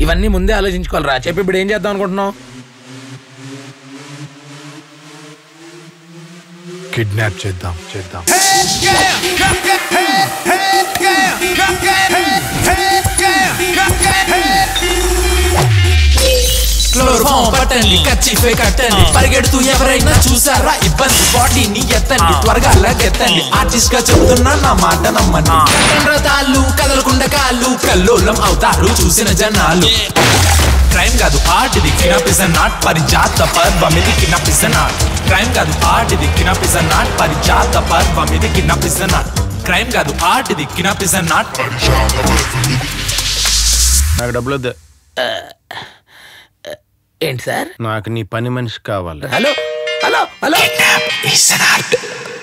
ఇవన్నీ ముందే ఆలోచించుకోవాలిరా చెప్పి ఇప్పుడు ఏం చేద్దాం అనుకుంటున్నావు కిడ్నాప్ చేద్దాం చేద్దాం క్లోరోఫామ్ పట్టండి కచ్చిఫే కట్టండి పరిగెడుతూ ఎవరైనా చూసారా ఇబ్బంది బాడీని ఎత్తండి త్వరగా లగెత్తండి ఆర్టిస్ట్ గా చెప్తున్నా నా మాట నమ్మండి రథాలు కదలకుండా కాళ్ళు కల్లోలం అవుతారు చూసిన జనాలు క్రైమ్ కాదు ఆర్ట్ ఇది కినపిస నాట్ పరిజాత పర్వం ఇది కినపిస నాట్ క్రైమ్ కాదు ఆర్ట్ ఇది కినపిస నాట్ పరిజాత పర్వం ఇది కినపిస నాట్ క్రైమ్ కాదు ఆర్ట్ ఇది కినపిస నాట్ నాకు డబ్బులు వద్దు ఏంటి సార్ నాకు నీ పని మనిషి కావాలి hello hello hello is an art